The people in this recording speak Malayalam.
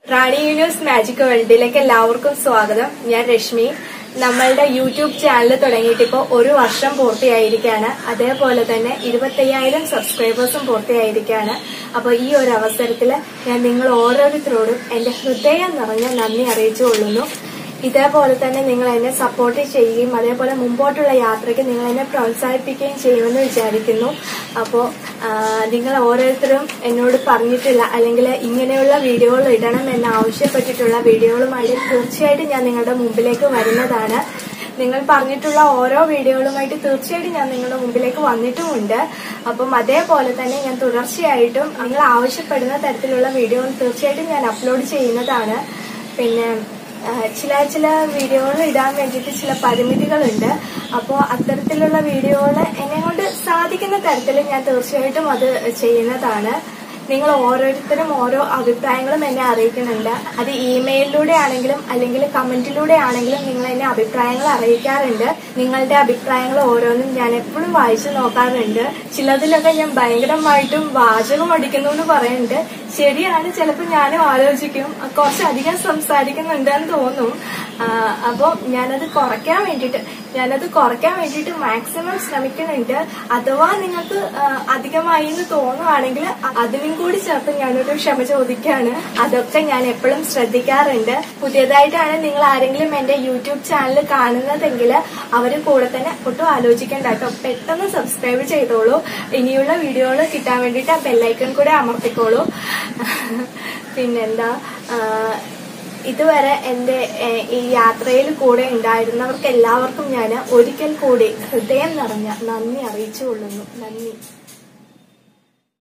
റാണി യൂണിവേഴ്സ് മാജിക് വേൾഡിലേക്ക് എല്ലാവർക്കും സ്വാഗതം ഞാൻ രശ്മി നമ്മളുടെ യൂട്യൂബ് ചാനൽ തുടങ്ങിയിട്ട് ഇപ്പോൾ ഒരു വർഷം പൂർത്തിയായിരിക്കുകയാണ് അതേപോലെ തന്നെ ഇരുപത്തയ്യായിരം സബ്സ്ക്രൈബേഴ്സും പൂർത്തിയായിരിക്കുകയാണ് അപ്പോൾ ഈ ഒരു അവസരത്തിൽ ഞാൻ നിങ്ങൾ ഓരോരുത്തരോടും എന്റെ ഹൃദയം നിറഞ്ഞ നന്ദി അറിയിച്ചു കൊള്ളുന്നു ഇതേപോലെ തന്നെ നിങ്ങൾ എന്നെ സപ്പോർട്ട് ചെയ്യുകയും അതേപോലെ മുമ്പോട്ടുള്ള യാത്രയ്ക്ക് നിങ്ങൾ എന്നെ പ്രോത്സാഹിപ്പിക്കുകയും ചെയ്യുമെന്ന് വിചാരിക്കുന്നു അപ്പോൾ നിങ്ങൾ ഓരോരുത്തരും എന്നോട് പറഞ്ഞിട്ടില്ല അല്ലെങ്കിൽ ഇങ്ങനെയുള്ള വീഡിയോകൾ ഇടണം എന്ന് ആവശ്യപ്പെട്ടിട്ടുള്ള വീഡിയോകളുമായിട്ട് തീർച്ചയായിട്ടും ഞാൻ നിങ്ങളുടെ മുമ്പിലേക്ക് വരുന്നതാണ് നിങ്ങൾ പറഞ്ഞിട്ടുള്ള ഓരോ വീഡിയോകളുമായിട്ട് തീർച്ചയായിട്ടും ഞാൻ നിങ്ങളുടെ മുമ്പിലേക്ക് വന്നിട്ടുമുണ്ട് അപ്പം അതേപോലെ തന്നെ ഞാൻ തുടർച്ചയായിട്ടും നിങ്ങൾ ആവശ്യപ്പെടുന്ന തരത്തിലുള്ള വീഡിയോകൾ തീർച്ചയായിട്ടും ഞാൻ അപ്ലോഡ് ചെയ്യുന്നതാണ് പിന്നെ ആ, ചില ചില വീഡിയോകൾ ഇടാൻ വേണ്ടിയിട്ട് ചില പരിമിതികളുണ്ട് അപ്പോൾ അത്തരത്തിലുള്ള വീഡിയോകൾ എന്നെ കൊണ്ട് സാധിക്കുന്ന തരത്തിൽ ഞാൻ തീർച്ചയായിട്ടും അത് ചെയ്യുന്നതാണ് നിങ്ങൾ ഓരോരുത്തരും ഓരോ അഭിപ്രായങ്ങളും എന്നെ അറിയിക്കുന്നുണ്ട് അത് ഇമെയിലിലൂടെ ആണെങ്കിലും അല്ലെങ്കിൽ കമന്റിലൂടെ ആണെങ്കിലും നിങ്ങൾ എന്നെ അഭിപ്രായങ്ങൾ അറിയിക്കാറുണ്ട് നിങ്ങളുടെ അഭിപ്രായങ്ങൾ ഓരോന്നും ഞാൻ എപ്പോഴും വായിച്ചു നോക്കാറുണ്ട് ചിലതിലൊക്കെ ഞാൻ ഭയങ്കരമായിട്ടും വാചകം അടിക്കുന്നു എന്ന് പറയുന്നുണ്ട് ശരിയാണ് ചിലപ്പോൾ ഞാനും ആലോചിക്കും അഹ് കുറച്ചധികം സംസാരിക്കുന്നുണ്ട് എന്ന് തോന്നും അപ്പോൾ ഞാനത് കുറയ്ക്കാൻ വേണ്ടിയിട്ട് ഞാനത് കുറയ്ക്കാൻ വേണ്ടിയിട്ട് മാക്സിമം ശ്രമിക്കുന്നുണ്ട് അഥവാ നിങ്ങൾക്ക് ആ, അധികമായി എന്ന് തോന്നുവാണെങ്കിൽ അതിനും കൂടി ചേർത്ത് ഞാനൊരു ക്ഷമ ചോദിക്കാണ് അതൊക്കെ ഞാൻ എപ്പോഴും ശ്രദ്ധിക്കാറുണ്ട് പുതിയതായിട്ടാണ് നിങ്ങൾ ആരെങ്കിലും എന്റെ യൂട്യൂബ് ചാനൽ കാണുന്നതെങ്കിൽ അവര് കൂടെ തന്നെ ഒട്ടും ആലോചിക്കേണ്ട കേട്ടോ പെട്ടെന്ന് സബ്സ്ക്രൈബ് ചെയ്തോളൂ ഇനിയുള്ള വീഡിയോകൾ കിട്ടാൻ വേണ്ടിയിട്ട് ആ ബെല്ലൈക്കൺ കൂടെ അമർത്തിക്കോളൂ പിന്നെന്താ ആ, ഇതുവരെ എന്റെ ഏഹ്, ഈ യാത്രയിൽ കൂടെ ഉണ്ടായിരുന്നവർക്ക് എല്ലാവർക്കും ഞാൻ ഒരിക്കൽ കൂടി ഹൃദയം നിറഞ്ഞ നന്ദി അറിയിച്ചു കൊള്ളുന്നു നന്ദി